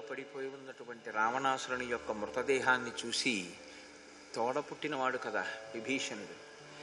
పడిపోయి ఉన్నటువంటి రావణాసురుని యొక్క మృతదేహాన్ని చూసి తోడ పుట్టినవాడు కదా విభీషణుడు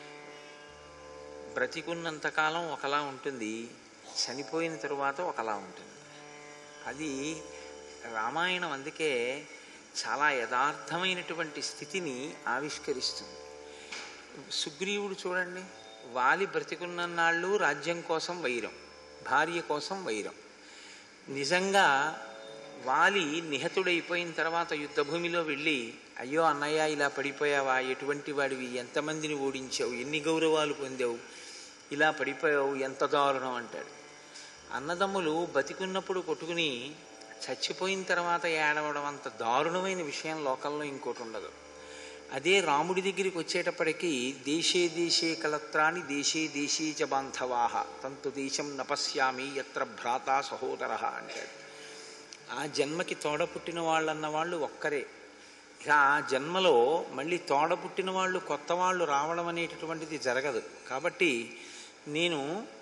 బ్రతికున్నంతకాలం ఒకలా ఉంటుంది చనిపోయిన తరువాత ఒకలా ఉంటుంది అది రామాయణం అందుకే చాలా యథార్థమైనటువంటి స్థితిని ఆవిష్కరిస్తుంది సుగ్రీవుడు చూడండి వాలి బ్రతికున్నన్నాళ్ళు రాజ్యం కోసం వైరం భార్య కోసం వైరం నిజంగా వాలి నిహతుడైపోయిన తర్వాత యుద్ధభూమిలో వెళ్ళి అయ్యో అన్నయ్య ఇలా పడిపోయావా ఎటువంటి వాడివి ఎంతమందిని ఓడించావు ఎన్ని గౌరవాలు పొందావు ఇలా పడిపోయావు ఎంత దారుణం అంటాడు అన్నదమ్ములు బతికున్నప్పుడు కొట్టుకుని చచ్చిపోయిన తర్వాత ఏడవడం అంత దారుణమైన విషయం లోకంలో ఇంకోటి ఉండదు అదే రాముడి దగ్గరికి వచ్చేటప్పటికీ దేశే దేశే కలత్రాని దేశే దేశీ చ బాంధవాహ తంతు దేశం నపశ్యామి ఎత్ర భ్రాత సహోదర అంటాడు ఆ జన్మకి తోడ పుట్టిన వాళ్ళన్న వాళ్ళు ఒక్కరే ఇక ఆ జన్మలో మళ్ళీ తోడ పుట్టిన వాళ్ళు కొత్త వాళ్ళు రావడం అనేటటువంటిది జరగదు కాబట్టి నేను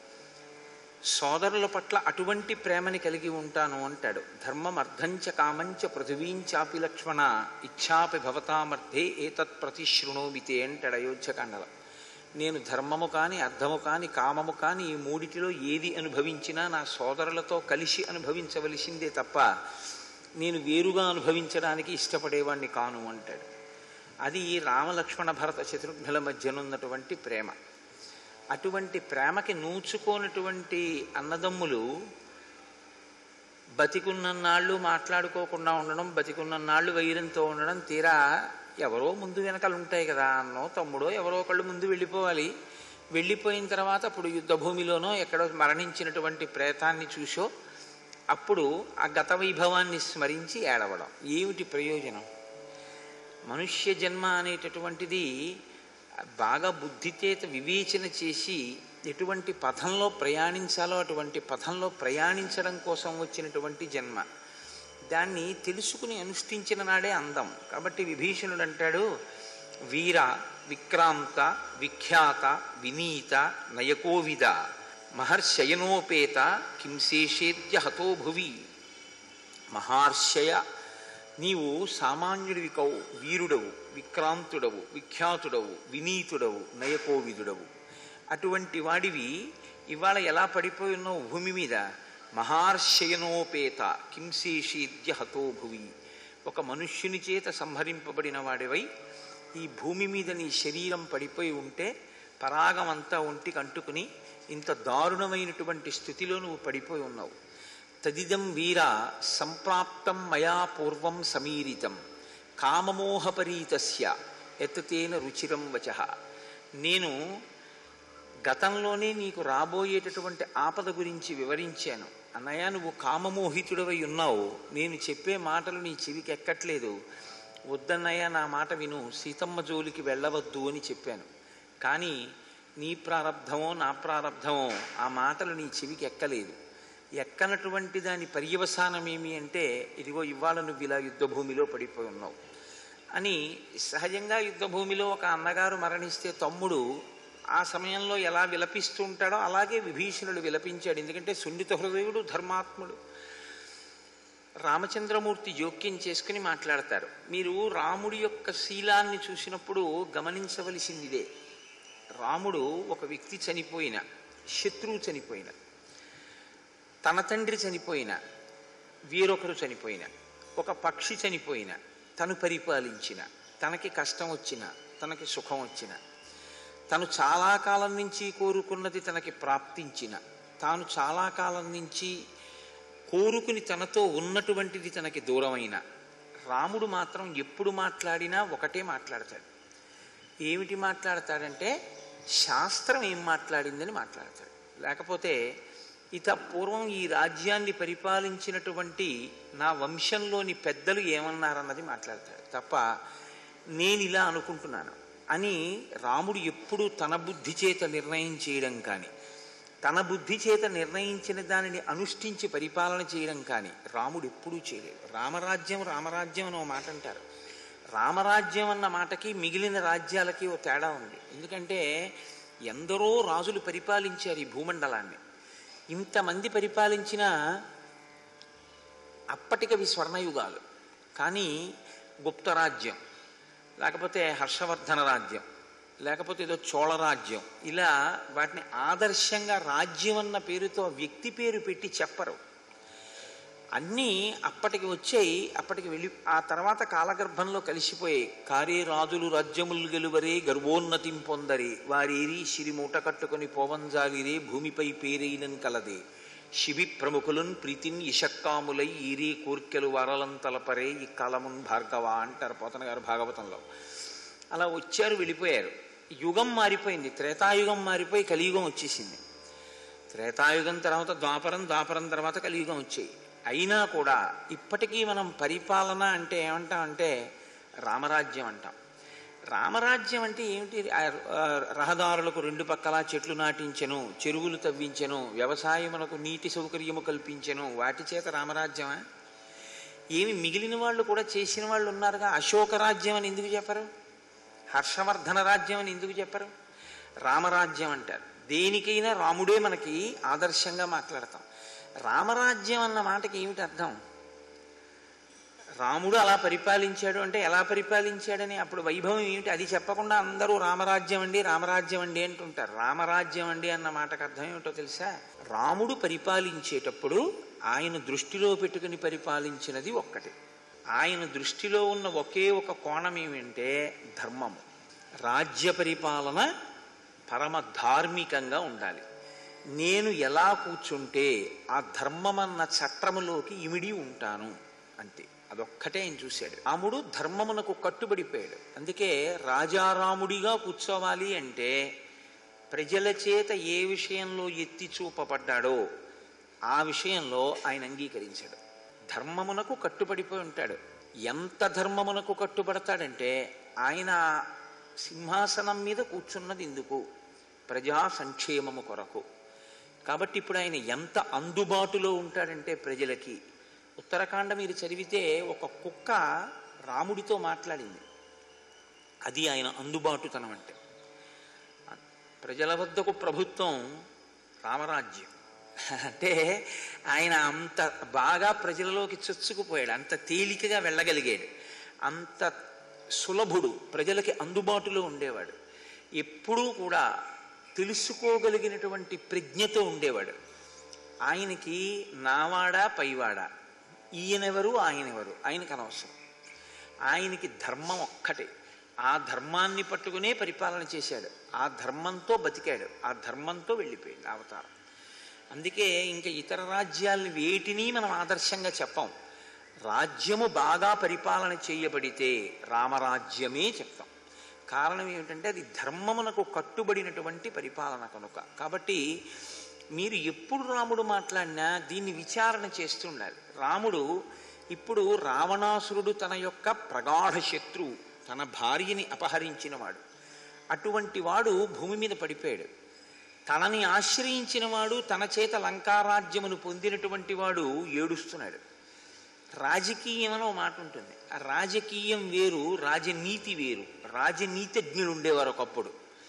సోదరుల పట్ల అటువంటి ప్రేమని కలిగి ఉంటాను అంటాడు ధర్మం అర్థంచ కామంచ పృథివీంచాపి లక్ష్మణ ఇచ్ఛాపి భవతామర్థే ఏతత్ ప్రతిశృణోమితే అంటాడు అయోధ్యకాండలో నేను ధర్మము కాని అర్థము కాని కామము కాని ఈ మూడిటిలో ఏది అనుభవించినా నా సోదరులతో కలిసి అనుభవించవలసిందే తప్ప నేను వేరుగా అనుభవించడానికి ఇష్టపడేవాణ్ణి కాను అంటాడు అది రామలక్ష్మణ భరత శత్రుఘ్నుల మధ్యనున్నటువంటి ప్రేమ అటువంటి ప్రేమకి నూచుకోనటువంటి అన్నదమ్ములు బతికున్నన్నాళ్ళు మాట్లాడుకోకుండా ఉండడం బతికున్నన్నాళ్ళు వైరంతో ఉండడం తీరా ఎవరో ముందు వెనకాల ఉంటాయి కదా అన్నో తమ్ముడో ఎవరో ఒకళ్ళు ముందు వెళ్ళిపోవాలి వెళ్ళిపోయిన తర్వాత అప్పుడు యుద్ధభూమిలోనో ఎక్కడో మరణించినటువంటి ప్రేతాన్ని చూసో అప్పుడు ఆ గత వైభవాన్ని స్మరించి ఏడవడం ఏమిటి ప్రయోజనం మనుష్య జన్మ అనేటటువంటిది బాగా బుద్ధిచేత వివేచన చేసి ఎటువంటి పథంలో ప్రయాణించాలో అటువంటి పథంలో ప్రయాణించడం కోసం వచ్చినటువంటి జన్మ దాన్ని తెలుసుకుని అనుష్ఠించిన నాడే అందం కాబట్టి విభీషణుడు అంటాడు వీర విక్రాంత విఖ్యాత వినీత నయకోవిద మహర్షయనోపేత కింశేషేద్య హతో భువి మహార్షయ నీవు సామాన్యుడివి కవు వీరుడవు విక్రాంతుడవు విఖ్యాతుడవు వినీతుడవు నయకోవిదుడవు అటువంటి వాడివి ఇవాళ ఎలా పడిపోయి ఉన్నావు భూమి మీద మహార్షయనోపేత కింశేషీద్య హతో భువి ఒక మనుష్యుని చేత సంహరింపబడిన వాడివై ఈ భూమి మీద నీ శరీరం పడిపోయి ఉంటే పరాగమంతా ఒంటికి అంటుకుని ఇంత దారుణమైనటువంటి స్థితిలో నువ్వు పడిపోయి ఉన్నావు తదిదం వీర సంప్రాప్తం మయా పూర్వం సమీరితం కామమోహపరీతస్య ఎత్తతేన రుచిరం వచ నేను గతంలోనే నీకు రాబోయేటటువంటి ఆపద గురించి వివరించాను అన్నయ్య నువ్వు కామమోహితుడవై ఉన్నావు నేను చెప్పే మాటలు నీ చెవికి ఎక్కట్లేదు వద్దన్నయ్య నా మాట విను సీతమ్మ జోలికి వెళ్ళవద్దు అని చెప్పాను కానీ నీ ప్రారంధమో నా ప్రారంధమో ఆ మాటలు నీ చెవికి ఎక్కలేదు ఎక్కనటువంటి దాని పర్యవసానం ఏమి అంటే ఇదిగో ఇవాళ నువ్వు ఇలా యుద్ధభూమిలో పడిపోయి ఉన్నావు అని సహజంగా యుద్ధభూమిలో ఒక అన్నగారు మరణిస్తే తమ్ముడు ఆ సమయంలో ఎలా విలపిస్తూ ఉంటాడో అలాగే విభీషణుడు విలపించాడు ఎందుకంటే సున్నిత హృదయుడు ధర్మాత్ముడు రామచంద్రమూర్తి జోక్యం చేసుకుని మాట్లాడతారు మీరు రాముడి యొక్క శీలాన్ని చూసినప్పుడు గమనించవలసింది ఇదే రాముడు ఒక వ్యక్తి చనిపోయిన శత్రువు చనిపోయిన తన తండ్రి చనిపోయిన వీరొకరు చనిపోయిన ఒక పక్షి చనిపోయిన తను పరిపాలించిన తనకి కష్టం వచ్చిన తనకి సుఖం వచ్చిన తను చాలా కాలం నుంచి కోరుకున్నది తనకి ప్రాప్తించిన తాను చాలా కాలం నుంచి కోరుకుని తనతో ఉన్నటువంటిది తనకి దూరమైన రాముడు మాత్రం ఎప్పుడు మాట్లాడినా ఒకటే మాట్లాడతాడు ఏమిటి మాట్లాడతాడంటే శాస్త్రం ఏం మాట్లాడిందని మాట్లాడతాడు లేకపోతే ఇత పూర్వం ఈ రాజ్యాన్ని పరిపాలించినటువంటి నా వంశంలోని పెద్దలు ఏమన్నారన్నది మాట్లాడతాడు తప్ప నేను ఇలా అనుకుంటున్నాను అని రాముడు ఎప్పుడూ తన బుద్ధి చేత నిర్ణయం చేయడం కానీ తన బుద్ధి చేత నిర్ణయించిన దానిని అనుష్ఠించి పరిపాలన చేయడం కానీ రాముడు ఎప్పుడూ చేయలేదు రామరాజ్యం రామరాజ్యం అని ఓ మాట అంటారు రామరాజ్యం అన్న మాటకి మిగిలిన రాజ్యాలకి ఓ తేడా ఉంది ఎందుకంటే ఎందరో రాజులు పరిపాలించారు ఈ భూమండలాన్ని ఇంతమంది పరిపాలించిన అప్పటికవి స్వర్ణయుగాలు కానీ గుప్తరాజ్యం లేకపోతే హర్షవర్ధన రాజ్యం లేకపోతే ఏదో చోళరాజ్యం ఇలా వాటిని ఆదర్శంగా రాజ్యం అన్న పేరుతో వ్యక్తి పేరు పెట్టి చెప్పరు అన్నీ అప్పటికి వచ్చాయి అప్పటికి వెళ్ళి ఆ తర్వాత కాలగర్భంలో కలిసిపోయాయి కారే రాజులు రాజ్యములు గెలువరే గర్వోన్నతిం పొందరే వారేరి సిరి మూట కట్టుకొని పోవంజాలిరే భూమిపై పేరైనన్ కలదే శిబి ప్రముఖులున్ ప్రీతిన్ ఇషక్కాములై ఈరే కోర్కెలు వరలం తలపరే ఈ కాలమున్ భార్గవ అంటారు పోతన గారు భాగవతంలో అలా వచ్చారు వెళ్ళిపోయారు యుగం మారిపోయింది త్రేతాయుగం మారిపోయి కలియుగం వచ్చేసింది త్రేతాయుగం తర్వాత ద్వాపరం ద్వాపరం తర్వాత కలియుగం వచ్చాయి అయినా కూడా ఇప్పటికీ మనం పరిపాలన అంటే ఏమంటాం అంటే రామరాజ్యం అంటాం రామరాజ్యం అంటే ఏమిటి ఆ, ఆ, రహదారులకు రెండు పక్కల చెట్లు నాటించెను చెరువులు తవ్వించెను వ్యవసాయమునకు నీటి సౌకర్యము కల్పించెను వాటి చేత రామరాజ్యమా ఏమి మిగిలిన వాళ్ళు కూడా చేసిన వాళ్ళు ఉన్నారుగా అశోక రాజ్యం అని ఎందుకు చెప్పరు హర్షవర్ధన రాజ్యం అని ఎందుకు చెప్పరు రామరాజ్యం అంటారు దేనికైనా రాముడే మనకి ఆదర్శంగా మాట్లాడతాం రామరాజ్యం అన్న మాటకి ఏమిటి అర్థం రాముడు అలా పరిపాలించాడు అంటే ఎలా పరిపాలించాడని అప్పుడు వైభవం ఏమిటి అది చెప్పకుండా అందరూ రామరాజ్యం అండి రామరాజ్యం అండి అంటుంటారు రామరాజ్యం అండి అన్న మాటకు అర్థం ఏమిటో తెలుసా రాముడు పరిపాలించేటప్పుడు ఆయన దృష్టిలో పెట్టుకుని పరిపాలించినది ఒక్కటి ఆయన దృష్టిలో ఉన్న ఒకే ఒక కోణం ఏమిటంటే ధర్మము రాజ్య పరిపాలన పరమ ధార్మికంగా ఉండాలి నేను ఎలా కూర్చుంటే ఆ ధర్మమన్న చట్రములోకి ఇమిడి ఉంటాను అంతే అదొక్కటే ఆయన చూశాడు రాముడు ధర్మమునకు కట్టుబడిపోయాడు అందుకే రాజారాముడిగా కూర్చోవాలి అంటే ప్రజల చేత ఏ విషయంలో ఎత్తి చూపబడ్డాడో ఆ విషయంలో ఆయన అంగీకరించాడు ధర్మమునకు కట్టుబడిపోయి ఉంటాడు ఎంత ధర్మమునకు కట్టుబడతాడంటే ఆయన సింహాసనం మీద కూర్చున్నది ఎందుకు ప్రజా సంక్షేమము కొరకు కాబట్టి ఇప్పుడు ఆయన ఎంత అందుబాటులో ఉంటాడంటే ప్రజలకి ఉత్తరాఖండ మీరు చదివితే ఒక కుక్క రాముడితో మాట్లాడింది అది ఆయన అందుబాటుతనం అంటే ప్రజల వద్దకు ప్రభుత్వం రామరాజ్యం అంటే ఆయన అంత బాగా ప్రజలలోకి చొచ్చుకుపోయాడు అంత తేలికగా వెళ్ళగలిగాడు అంత సులభుడు ప్రజలకి అందుబాటులో ఉండేవాడు ఎప్పుడూ కూడా తెలుసుకోగలిగినటువంటి ప్రజ్ఞతో ఉండేవాడు ఆయనకి నావాడా పైవాడా ఈయనెవరు ఆయనెవరు ఆయనకు అనవసరం ఆయనకి ధర్మం ఒక్కటే ఆ ధర్మాన్ని పట్టుకునే పరిపాలన చేశాడు ఆ ధర్మంతో బతికాడు ఆ ధర్మంతో వెళ్ళిపోయాడు అవతారం అందుకే ఇంకా ఇతర రాజ్యాలను వేటిని మనం ఆదర్శంగా చెప్పాం రాజ్యము బాగా పరిపాలన చేయబడితే రామరాజ్యమే చెప్తాం కారణం ఏమిటంటే అది ధర్మమునకు కట్టుబడినటువంటి పరిపాలన కనుక కాబట్టి మీరు ఎప్పుడు రాముడు మాట్లాడినా దీన్ని విచారణ చేస్తుండాలి రాముడు ఇప్పుడు రావణాసురుడు తన యొక్క ప్రగాఢ శత్రువు తన భార్యని అపహరించినవాడు అటువంటి వాడు భూమి మీద పడిపోయాడు తనని ఆశ్రయించిన వాడు తన చేత లంకారాజ్యమును పొందినటువంటి వాడు ఏడుస్తున్నాడు రాజకీయం అని ఒక మాట ఉంటుంది ఆ రాజకీయం వేరు రాజనీతి వేరు రాజనీతిజ్ఞులు ఉండేవారు ఒకప్పుడు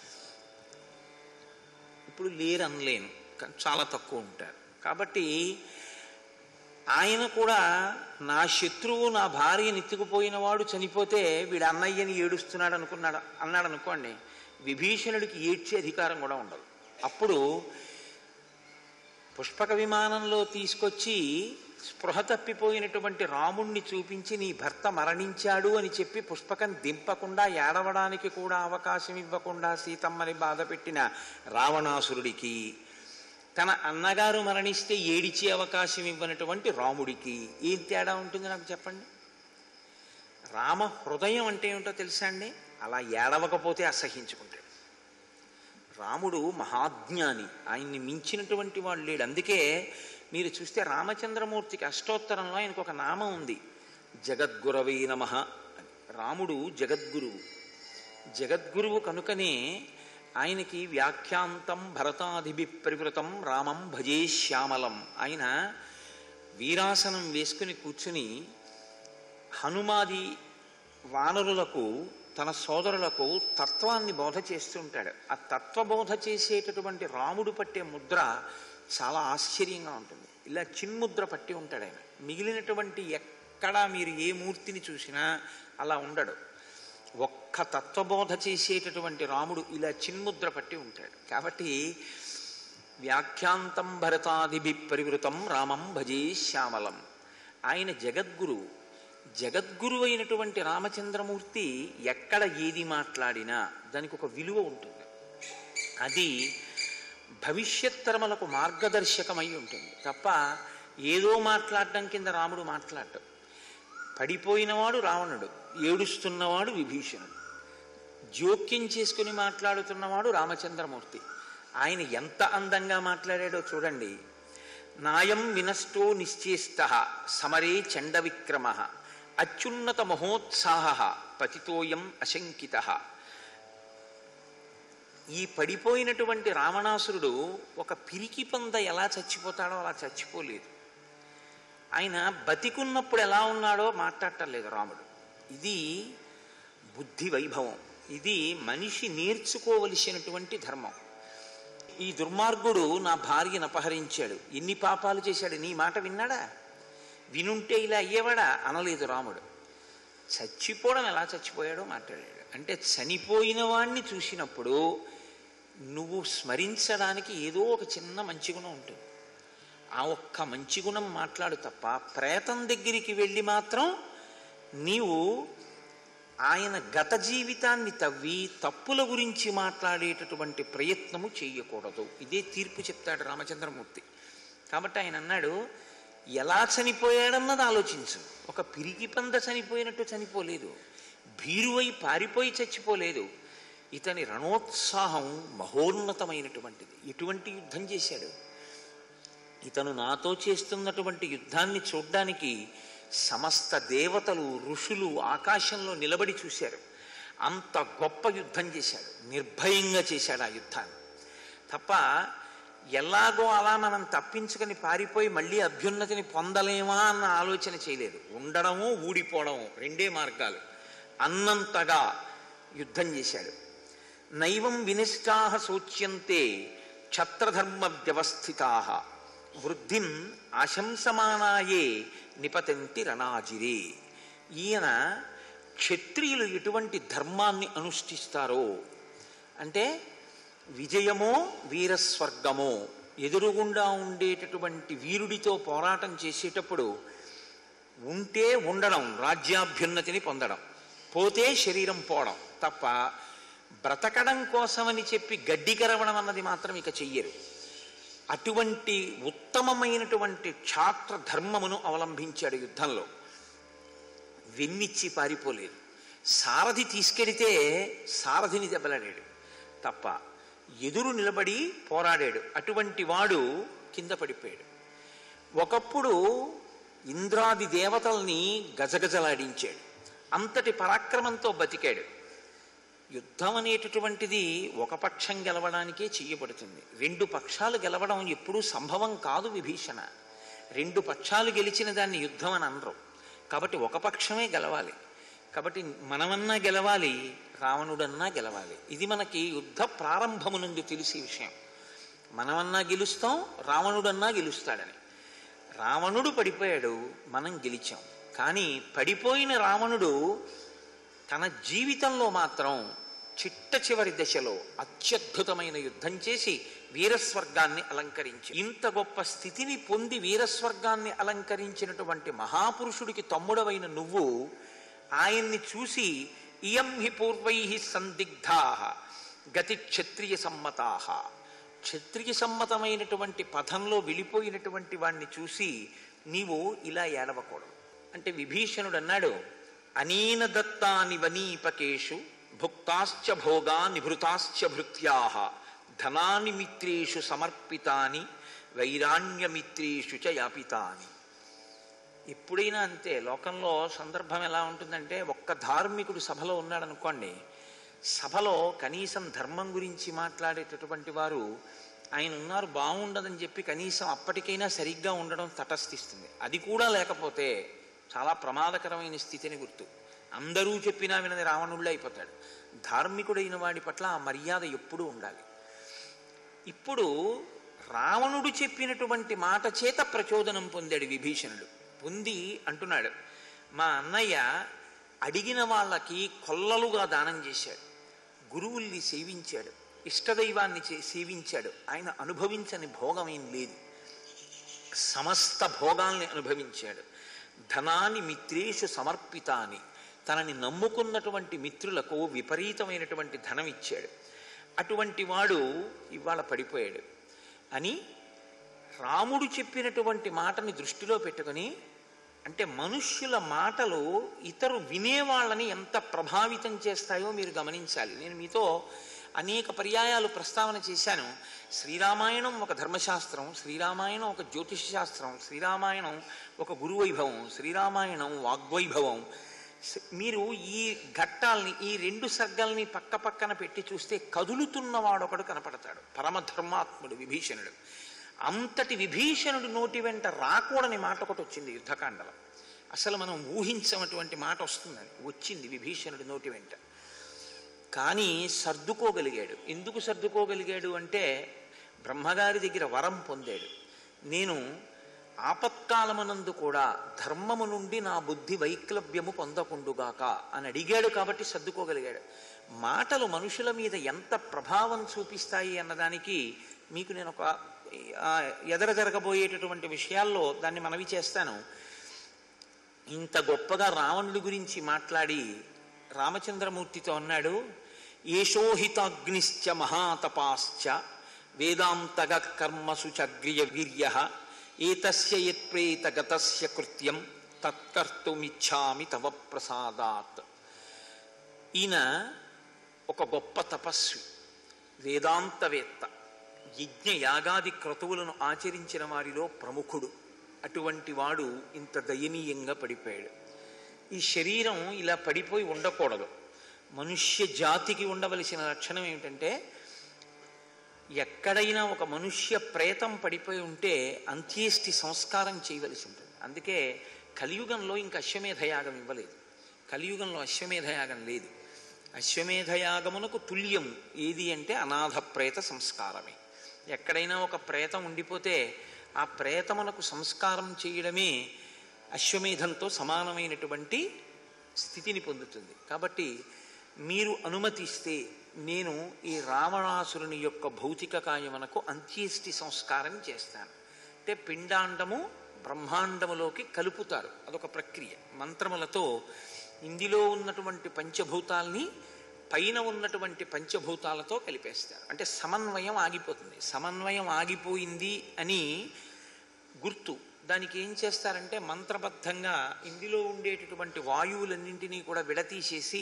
ఇప్పుడు లేరు అనలేను కానీ చాలా తక్కువ ఉంటారు కాబట్టి ఆయన కూడా నా శత్రువు నా భార్యని ఎత్తుకుపోయిన వాడు చనిపోతే వీడు అన్నయ్యని ఏడుస్తున్నాడు అనుకున్నాడు అన్నాడు అనుకోండి విభీషణుడికి ఏడ్చే అధికారం కూడా ఉండదు అప్పుడు పుష్పక విమానంలో తీసుకొచ్చి స్పృహ తప్పిపోయినటువంటి రాముణ్ణి చూపించి నీ భర్త మరణించాడు అని చెప్పి పుష్పకం దింపకుండా ఏడవడానికి కూడా అవకాశం ఇవ్వకుండా సీతమ్మని బాధపెట్టిన రావణాసురుడికి తన అన్నగారు మరణిస్తే ఏడిచే అవకాశం ఇవ్వనటువంటి రాముడికి ఏం తేడా ఉంటుంది నాకు చెప్పండి రామ హృదయం అంటే ఏమిటో తెలుసా అండి అలా ఏడవకపోతే అసహించుకుంటాడు రాముడు మహాజ్ఞాని ఆయన్ని మించినటువంటి వాడు లేడు అందుకే మీరు చూస్తే రామచంద్రమూర్తికి అష్టోత్తరంలో ఆయనకు ఒక నామం ఉంది జగద్గురవే నమ రాముడు జగద్గురువు జగద్గురువు కనుకనే ఆయనకి వ్యాఖ్యాంతం భరతాదిభి పరివృతం రామం భజే శ్యామలం ఆయన వీరాసనం వేసుకుని కూర్చుని హనుమాది వానరులకు తన సోదరులకు తత్వాన్ని బోధ చేస్తుంటాడు ఆ తత్వబోధ చేసేటటువంటి రాముడు పట్టే ముద్ర చాలా ఆశ్చర్యంగా ఉంటుంది ఇలా చిన్ముద్ర పట్టి ఉంటాడు ఆయన మిగిలినటువంటి ఎక్కడా మీరు ఏ మూర్తిని చూసినా అలా ఉండడు ఒక్క తత్వబోధ చేసేటటువంటి రాముడు ఇలా చిన్ముద్ర పట్టి ఉంటాడు కాబట్టి వ్యాఖ్యాంతం భరతాదిభి పరివృతం రామం భజే శ్యామలం ఆయన జగద్గురు జగద్గురు అయినటువంటి రామచంద్రమూర్తి ఎక్కడ ఏది మాట్లాడినా దానికి ఒక విలువ ఉంటుంది అది భవిష్యత్ తరములకు మార్గదర్శకమై ఉంటుంది తప్ప ఏదో మాట్లాడడం కింద రాముడు మాట్లాడటం పడిపోయినవాడు రావణుడు ఏడుస్తున్నవాడు విభీషణుడు జోక్యం చేసుకుని మాట్లాడుతున్నవాడు రామచంద్రమూర్తి ఆయన ఎంత అందంగా మాట్లాడాడో చూడండి నాయం వినష్టో నిశ్చేష్ట సమరే చండ విక్రమ అత్యున్నత మహోత్సాహ పతితోయం అశంకిత ఈ పడిపోయినటువంటి రావణాసురుడు ఒక పిరికి పంద ఎలా చచ్చిపోతాడో అలా చచ్చిపోలేదు ఆయన బతికున్నప్పుడు ఎలా ఉన్నాడో మాట్లాడటం లేదు రాముడు ఇది బుద్ధి వైభవం ఇది మనిషి నేర్చుకోవలసినటువంటి ధర్మం ఈ దుర్మార్గుడు నా భార్యను అపహరించాడు ఎన్ని పాపాలు చేశాడు నీ మాట విన్నాడా వినుంటే ఇలా అయ్యేవాడా అనలేదు రాముడు చచ్చిపోవడం ఎలా చచ్చిపోయాడో మాట్లాడాడు అంటే చనిపోయిన వాణ్ణి చూసినప్పుడు నువ్వు స్మరించడానికి ఏదో ఒక చిన్న మంచి గుణం ఉంటుంది ఆ ఒక్క మంచి గుణం మాట్లాడు తప్ప ప్రేతం దగ్గరికి వెళ్ళి మాత్రం నీవు ఆయన గత జీవితాన్ని తవ్వి తప్పుల గురించి మాట్లాడేటటువంటి ప్రయత్నము చేయకూడదు ఇదే తీర్పు చెప్తాడు రామచంద్రమూర్తి కాబట్టి ఆయన అన్నాడు ఎలా చనిపోయాడన్నది ఆలోచించు ఒక పిరికి పంద చనిపోయినట్టు చనిపోలేదు భీరువై పారిపోయి చచ్చిపోలేదు ఇతని రణోత్సాహం మహోన్నతమైనటువంటిది ఎటువంటి యుద్ధం చేశాడు ఇతను నాతో చేస్తున్నటువంటి యుద్ధాన్ని చూడ్డానికి సమస్త దేవతలు ఋషులు ఆకాశంలో నిలబడి చూశారు అంత గొప్ప యుద్ధం చేశాడు నిర్భయంగా చేశాడు ఆ యుద్ధాన్ని తప్ప ఎలాగో అలా మనం తప్పించుకొని పారిపోయి మళ్ళీ అభ్యున్నతిని పొందలేమా అన్న ఆలోచన చేయలేదు ఉండడము ఊడిపోవడము రెండే మార్గాలు అన్నంతగా యుద్ధం చేశాడు నైవం వినిష్టా శోచ్యంతే క్షత్రధర్మ వ్యవస్థితా వృద్ధిం ఆశంసమానాయే నిపతంతి రణాజిరే ఈయన క్షత్రియులు ఎటువంటి ధర్మాన్ని అనుష్ఠిస్తారో అంటే విజయమో వీరస్వర్గమో ఎదురుగుండా ఉండేటటువంటి వీరుడితో పోరాటం చేసేటప్పుడు ఉంటే ఉండడం రాజ్యాభ్యున్నతిని పొందడం పోతే శరీరం పోవడం తప్ప బ్రతకడం కోసమని చెప్పి గడ్డి కరవడం అన్నది మాత్రం ఇక చెయ్యరు అటువంటి ఉత్తమమైనటువంటి క్షాత్ర ధర్మమును అవలంబించాడు యుద్ధంలో వెన్నిచ్చి పారిపోలేదు సారథి తీసుకెడితే సారథిని దెబ్బలాడాడు తప్ప ఎదురు నిలబడి పోరాడాడు అటువంటి వాడు కింద పడిపోయాడు ఒకప్పుడు ఇంద్రాది దేవతల్ని గజగజలాడించాడు అంతటి పరాక్రమంతో బతికాడు యుద్ధం అనేటటువంటిది ఒక పక్షం గెలవడానికే చెయ్యబడుతుంది రెండు పక్షాలు గెలవడం ఎప్పుడూ సంభవం కాదు విభీషణ రెండు పక్షాలు గెలిచిన దాన్ని యుద్ధం అని అనరు కాబట్టి ఒక పక్షమే గెలవాలి కాబట్టి మనమన్నా గెలవాలి రావణుడన్నా గెలవాలి ఇది మనకి యుద్ధ ప్రారంభము నుండి తెలిసే విషయం మనమన్నా గెలుస్తాం రావణుడన్నా గెలుస్తాడని రావణుడు పడిపోయాడు మనం గెలిచాం కానీ పడిపోయిన రావణుడు తన జీవితంలో మాత్రం చిట్ట చివరి దశలో అత్యద్భుతమైన యుద్ధం చేసి వీరస్వర్గాన్ని అలంకరించి ఇంత గొప్ప స్థితిని పొంది వీరస్వర్గాన్ని అలంకరించినటువంటి మహాపురుషుడికి తమ్ముడవైన నువ్వు ఆయన్ని చూసి ఇయం హి పూర్వై సందిగ్ధా గతి క్షత్రియ సమ్మతా క్షత్రియ సమ్మతమైనటువంటి పథంలో వెళ్ళిపోయినటువంటి వాణ్ణి చూసి నీవు ఇలా ఏడవకూడదు అంటే విభీషణుడు అన్నాడు అనీన దత్తాని వనీపకేషు భుక్తాశ్చ భోగా నిభృతాశ్చ భృత్యా ధనాని మిత్రేషు సమర్పితాని వైరాణ్యమిత్రేషు చ యాపితాని ఎప్పుడైనా అంతే లోకంలో సందర్భం ఎలా ఉంటుందంటే ఒక్క ధార్మికుడు సభలో ఉన్నాడనుకోండి సభలో కనీసం ధర్మం గురించి మాట్లాడేటటువంటి వారు ఆయన ఉన్నారు బాగుండదని చెప్పి కనీసం అప్పటికైనా సరిగ్గా ఉండడం తటస్థిస్తుంది అది కూడా లేకపోతే చాలా ప్రమాదకరమైన స్థితిని గుర్తు అందరూ చెప్పినా వినది రావణుళ్ళే అయిపోతాడు ధార్మికుడైన వాడి పట్ల ఆ మర్యాద ఎప్పుడూ ఉండాలి ఇప్పుడు రావణుడు చెప్పినటువంటి మాట చేత ప్రచోదనం పొందాడు విభీషణుడు పొంది అంటున్నాడు మా అన్నయ్య అడిగిన వాళ్ళకి కొల్లలుగా దానం చేశాడు గురువుల్ని సేవించాడు ఇష్టదైవాన్ని చే- సేవించాడు ఆయన అనుభవించని భోగం ఏం లేదు సమస్త భోగాల్ని అనుభవించాడు ధనాన్ని మిత్రేషు సమర్పితాని తనని నమ్ముకున్నటువంటి మిత్రులకు విపరీతమైనటువంటి ధనం ఇచ్చాడు అటువంటి వాడు ఇవాళ పడిపోయాడు అని రాముడు చెప్పినటువంటి మాటని దృష్టిలో పెట్టుకొని అంటే మనుష్యుల మాటలు ఇతరు వినేవాళ్ళని ఎంత ప్రభావితం చేస్తాయో మీరు గమనించాలి నేను మీతో అనేక పర్యాయాలు ప్రస్తావన చేశాను శ్రీరామాయణం ఒక ధర్మశాస్త్రం శ్రీరామాయణం ఒక జ్యోతిష శాస్త్రం శ్రీరామాయణం ఒక గురువైభవం శ్రీరామాయణం వాగ్వైభవం స- మీరు ఈ ఘట్టాల్ని ఈ రెండు సర్గల్ని పక్క పక్కన పెట్టి చూస్తే కదులుతున్నవాడొకడు కనపడతాడు పరమధర్మాత్ముడు విభీషణుడు అంతటి విభీషణుడు నోటి వెంట రాకూడని మాట ఒకటి వచ్చింది యుద్ధకాండలో అసలు మనం ఊహించనటువంటి మాట వస్తుందని వచ్చింది విభీషణుడి నోటి వెంట కానీ సర్దుకోగలిగాడు ఎందుకు సర్దుకోగలిగాడు అంటే బ్రహ్మగారి దగ్గర వరం పొందాడు నేను ఆపత్కాలమునందు కూడా ధర్మము నుండి నా బుద్ధి వైక్లభ్యము పొందకుండుగాక అని అడిగాడు కాబట్టి సర్దుకోగలిగాడు మాటలు మనుషుల మీద ఎంత ప్రభావం చూపిస్తాయి అన్నదానికి మీకు నేను ఒక ఆ, ఎదర జరగబోయేటటువంటి విషయాల్లో దాన్ని మనవి చేస్తాను ఇంత గొప్పగా రావణుడి గురించి మాట్లాడి రామచంద్రమూర్తితో అన్నాడు ఏషోహితాగ్నిశ్చ మహాతపాశ్చ వేదాంతగ కర్మసు చగ్రియ వీర్య ఏతస్య యత్ప్రేత గతస్య కృత్యం తత్కర్తుమిచ్చామి తవ ప్రసాదాత్ ఈయన ఒక గొప్ప తపస్వి వేదాంతవేత్త యజ్ఞ యాగాది క్రతువులను ఆచరించిన వారిలో ప్రముఖుడు అటువంటి వాడు ఇంత దయనీయంగా పడిపోయాడు ఈ శరీరం ఇలా పడిపోయి ఉండకూడదు మనుష్య జాతికి ఉండవలసిన లక్షణం ఏమిటంటే ఎక్కడైనా ఒక మనుష్య ప్రేతం పడిపోయి ఉంటే అంత్యేష్టి సంస్కారం చేయవలసి ఉంటుంది అందుకే కలియుగంలో ఇంకా అశ్వమేధయాగం ఇవ్వలేదు కలియుగంలో అశ్వమేధయాగం లేదు అశ్వమేధయాగమునకు తుల్యం ఏది అంటే అనాథ ప్రేత సంస్కారమే ఎక్కడైనా ఒక ప్రేతం ఉండిపోతే ఆ ప్రేతమునకు సంస్కారం చేయడమే అశ్వమేధంతో సమానమైనటువంటి స్థితిని పొందుతుంది కాబట్టి మీరు అనుమతిస్తే నేను ఈ రావణాసురుని యొక్క భౌతిక కాయమునకు అంత్యేష్టి సంస్కారం చేస్తాను అంటే పిండాండము బ్రహ్మాండములోకి కలుపుతారు అదొక ప్రక్రియ మంత్రములతో ఇందులో ఉన్నటువంటి పంచభూతాల్ని పైన ఉన్నటువంటి పంచభూతాలతో కలిపేస్తారు అంటే సమన్వయం ఆగిపోతుంది సమన్వయం ఆగిపోయింది అని గుర్తు దానికి ఏం చేస్తారంటే మంత్రబద్ధంగా ఇందులో ఉండేటటువంటి వాయువులన్నింటినీ కూడా విడతీసేసి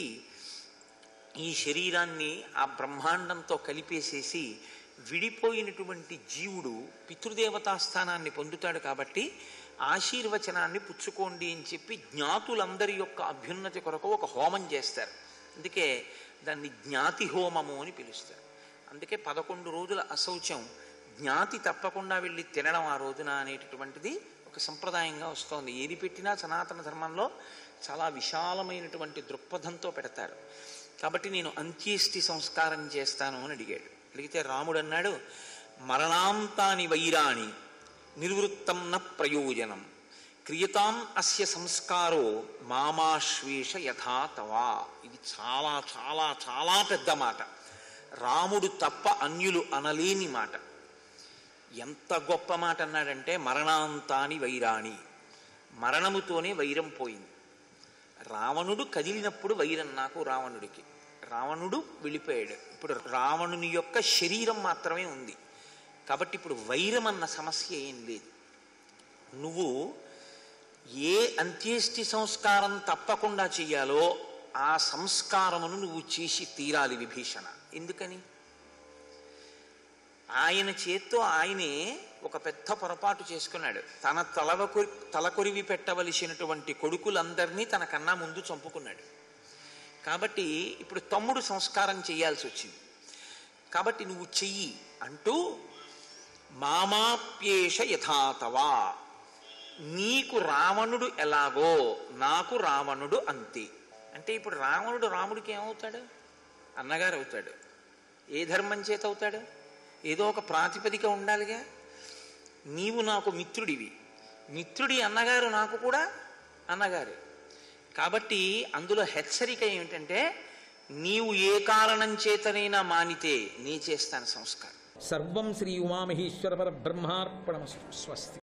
ఈ శరీరాన్ని ఆ బ్రహ్మాండంతో కలిపేసేసి విడిపోయినటువంటి జీవుడు పితృదేవతా స్థానాన్ని పొందుతాడు కాబట్టి ఆశీర్వచనాన్ని పుచ్చుకోండి అని చెప్పి జ్ఞాతులందరి యొక్క అభ్యున్నతి కొరకు ఒక హోమం చేస్తారు అందుకే దాన్ని జ్ఞాతి హోమము అని పిలుస్తారు అందుకే పదకొండు రోజుల అశౌచం జ్ఞాతి తప్పకుండా వెళ్ళి తినడం ఆ రోజున అనేటటువంటిది ఒక సంప్రదాయంగా వస్తోంది ఏది పెట్టినా సనాతన ధర్మంలో చాలా విశాలమైనటువంటి దృక్పథంతో పెడతారు కాబట్టి నేను అంత్యేష్టి సంస్కారం చేస్తాను అని అడిగాడు అడిగితే రాముడు అన్నాడు మరణాంతాని వైరాణి నిర్వృత్తం న ప్రయోజనం క్రియతాం అస్య సంస్కారో మామాశ్వేష యథా తవా ఇది చాలా చాలా చాలా పెద్ద మాట రాముడు తప్ప అన్యులు అనలేని మాట ఎంత గొప్ప మాట అన్నాడంటే మరణాంతాని వైరాణి మరణముతోనే వైరం పోయింది రావణుడు కదిలినప్పుడు వైరం నాకు రావణుడికి రావణుడు వెళ్ళిపోయాడు ఇప్పుడు రావణుని యొక్క శరీరం మాత్రమే ఉంది కాబట్టి ఇప్పుడు వైరం అన్న సమస్య ఏం లేదు నువ్వు ఏ అంత్యేష్టి సంస్కారం తప్పకుండా చెయ్యాలో ఆ సంస్కారమును నువ్వు చేసి తీరాలి విభీషణ ఎందుకని ఆయన చేత్తో ఆయనే ఒక పెద్ద పొరపాటు చేసుకున్నాడు తన తలవకు తలకొరివి పెట్టవలసినటువంటి కొడుకులందరినీ తన కన్నా ముందు చంపుకున్నాడు కాబట్టి ఇప్పుడు తమ్ముడు సంస్కారం చేయాల్సి వచ్చింది కాబట్టి నువ్వు చెయ్యి అంటూ మామాప్యేష యథాతవా నీకు రావణుడు ఎలాగో నాకు రావణుడు అంతే అంటే ఇప్పుడు రావణుడు రాముడికి ఏమవుతాడు అన్నగారు అవుతాడు ఏ ధర్మం చేత అవుతాడు ఏదో ఒక ప్రాతిపదిక ఉండాలిగా నీవు నాకు మిత్రుడివి మిత్రుడి అన్నగారు నాకు కూడా అన్నగారే కాబట్టి అందులో హెచ్చరిక ఏమిటంటే నీవు ఏ కారణం చేతనైనా మానితే నీ చేస్తాను సంస్కారం సర్వం శ్రీ ఉమామహేశ్వర పర బ్రహ్మార్పణమస్తు స్వస్తి